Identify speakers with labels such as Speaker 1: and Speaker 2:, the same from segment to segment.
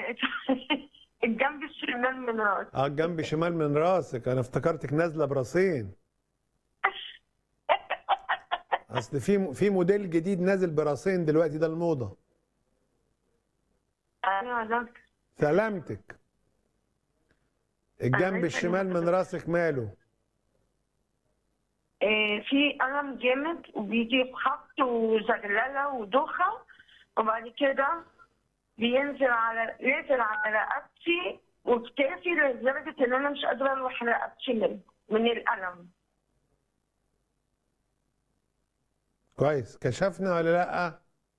Speaker 1: الجنب الشمال من راسي
Speaker 2: اه الجنب شمال من راسك انا افتكرتك نازله براسين اصل في في موديل جديد نازل براسين دلوقتي ده الموضه
Speaker 1: ايوه يا دكتور
Speaker 2: سلامتك الجنب
Speaker 1: الله
Speaker 2: الشمال من
Speaker 1: يسلمك.
Speaker 2: راسك ماله
Speaker 1: آه، في ألم جامد وبيجي في خبط وزغللة ودوخة وبعد كده بينزل على نزل على رقبتي وكتافي لدرجة إن أنا مش قادرة أروح رقبتي من من الألم
Speaker 2: كويس كشفنا ولا لا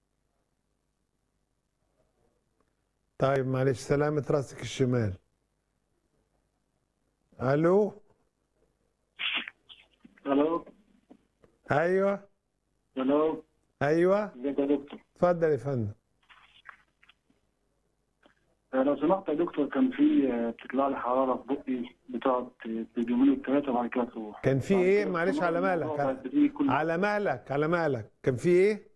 Speaker 2: طيب معلش سلامة راسك الشمال الو
Speaker 3: الو
Speaker 2: ايوه
Speaker 3: الو
Speaker 2: ايوه
Speaker 3: ازيك يا دكتور
Speaker 2: اتفضل يا فندم
Speaker 3: آه، لو سمحت يا دكتور كان في آه، بتطلع لي حراره في بقي بتقعد بيومين الثلاثه وبعد كده تروح
Speaker 2: كان في
Speaker 3: بعد
Speaker 2: ايه
Speaker 3: كده
Speaker 2: معلش على
Speaker 3: الموضوع
Speaker 2: مالك
Speaker 3: بقت بتيجي كل
Speaker 2: على مالك على مالك كان في ايه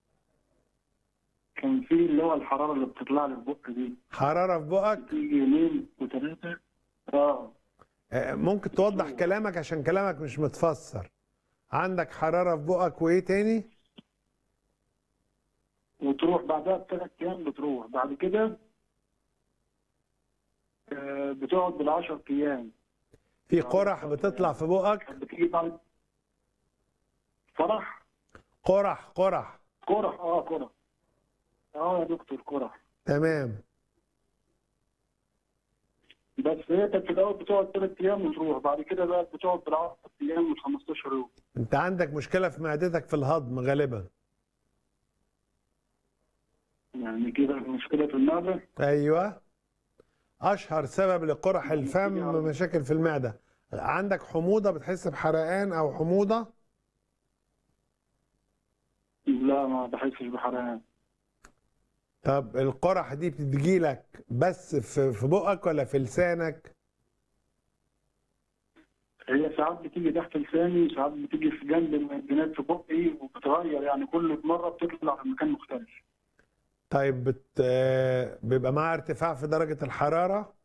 Speaker 3: كان في اللي هو الحراره اللي بتطلع لي في بقي دي
Speaker 2: حرارة في بقك
Speaker 3: بتيجي يومين وثلاثه اه
Speaker 2: آه، ممكن توضح كلامك عشان كلامك مش متفسر عندك حرارة في بقك وايه تاني
Speaker 3: وتروح بعدها بثلاث ايام بتروح بعد كده آه، بتقعد بالعشر ايام
Speaker 2: في قرح بتطلع في بقك
Speaker 3: بتيجي بعد فرح
Speaker 2: قرح قرح
Speaker 3: كرة اه كرة اه يا دكتور كرة
Speaker 2: تمام
Speaker 3: بس هي كانت في الاول بتقعد ثلاث ايام وتروح بعد كده بقى بتقعد بالعشر ايام و 15 يوم
Speaker 2: انت عندك مشكلة في معدتك في الهضم غالبا
Speaker 3: يعني كده المشكله في المعده
Speaker 2: ايوه اشهر سبب لقرح الفم مشاكل في المعدة عندك حموضة بتحس بحرقان او حموضة
Speaker 3: لا ما بحسش بحرقان
Speaker 2: طب القرح دي بتجيلك بس في في بقك ولا في لسانك
Speaker 3: هي ساعات بتيجي تحت لساني ساعات بتيجي في جنب الجناب في بقي وبتتغير يعني كل مره بتطلع في مكان مختلف
Speaker 2: طيب بت... آه، بيبقى معاها ارتفاع في درجة الحرارة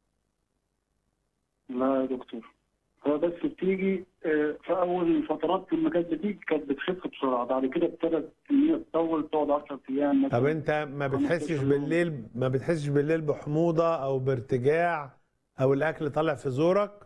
Speaker 3: لا يا دكتور هو بس بتيجي آه، في اول الفترات لما كانت بتيجي كانت بتخف بسرعه بعد كده ابتدت ان هي تطول تقعد 10 ايام
Speaker 2: طب
Speaker 3: مثلا
Speaker 2: انت ما
Speaker 3: خمس
Speaker 2: بتحسش
Speaker 3: ست شهور.
Speaker 2: بالليل ما بتحسش بالليل بحموضة او بارتجاع او الاكل طالع في زورك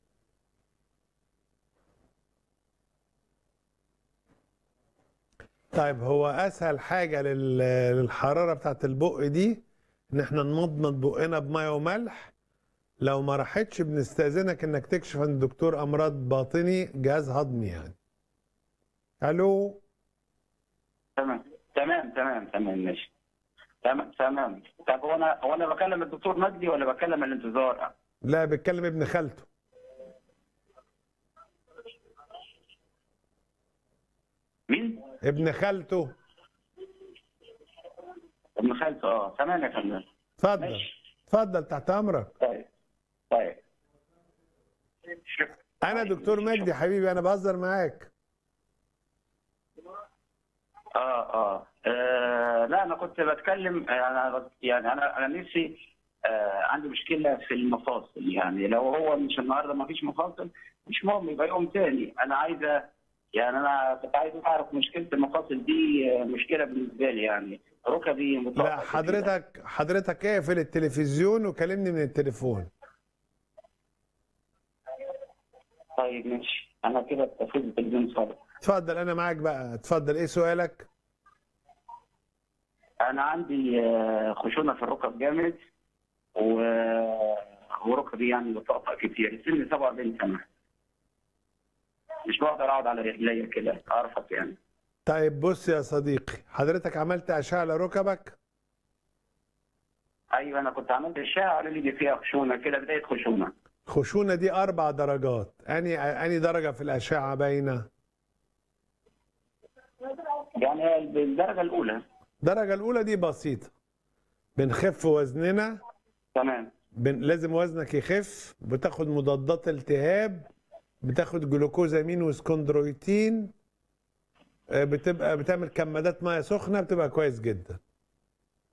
Speaker 2: طيب هو اسهل حاجة لل- للحرارة بتاعت البق دي ان احنا نمضمض بقنا بمية وملح لو ما راحتش بنستأذنك انك تكشف عند دكتور امراض باطني جهاز هضمي يعني الو
Speaker 4: تمام تمام تمام تمام ماشي تمام تمام طب هو انا هو انا بكلم الدكتور مجدي ولا بكلم الانتظار؟
Speaker 2: لا بيتكلم ابن خالته
Speaker 4: مين؟
Speaker 2: ابن خالته
Speaker 4: ابن خالته اه تمام يا فندم
Speaker 2: اتفضل
Speaker 4: ماشي
Speaker 2: اتفضل تحت امرك
Speaker 4: طيب طيب شكرا
Speaker 2: انا دكتور مجدي حبيبي انا بهزر معاك
Speaker 4: آه, اه اه لا انا كنت بتكلم انا يعني انا انا نفسي آه عندي مشكله في المفاصل يعني لو هو مش النهارده ما فيش مفاصل مش مهم يبقى يوم تاني انا عايزه يعني انا كنت عايز اعرف مشكله المفاصل دي آه، مشكله بالنسبه لي يعني ركبي متوقف
Speaker 2: لا حضرتك حضرتك اقفل التلفزيون وكلمني من التليفون
Speaker 4: طيب ماشي انا كده اتفقت بالتليفون صادق
Speaker 2: اتفضل انا معاك بقى اتفضل ايه سؤالك
Speaker 4: انا عندي آه، خشونه في الركب جامد و... وركبي يعني بتقطع كتير سني 47 سنه مش بقدر اقعد على رجليا كده ارفض يعني
Speaker 2: طيب بص يا صديقي حضرتك عملت اشعه لركبك
Speaker 4: ايوه انا كنت عملت اشعه قالوا لي دي فيها خشونه كده بدايه خشونه
Speaker 2: خشونه دي اربع درجات اني اني درجه في الاشعه باينه
Speaker 4: يعني بالدرجه الاولى
Speaker 2: الدرجه الاولى دي بسيطه بنخف وزننا
Speaker 4: تمام
Speaker 2: بن... لازم وزنك يخف بتاخد مضادات التهاب بتاخد جلوكوزامين وسكوندرويتين آه، بتبقى بتعمل كمادات ميه سخنه بتبقى كويس جدا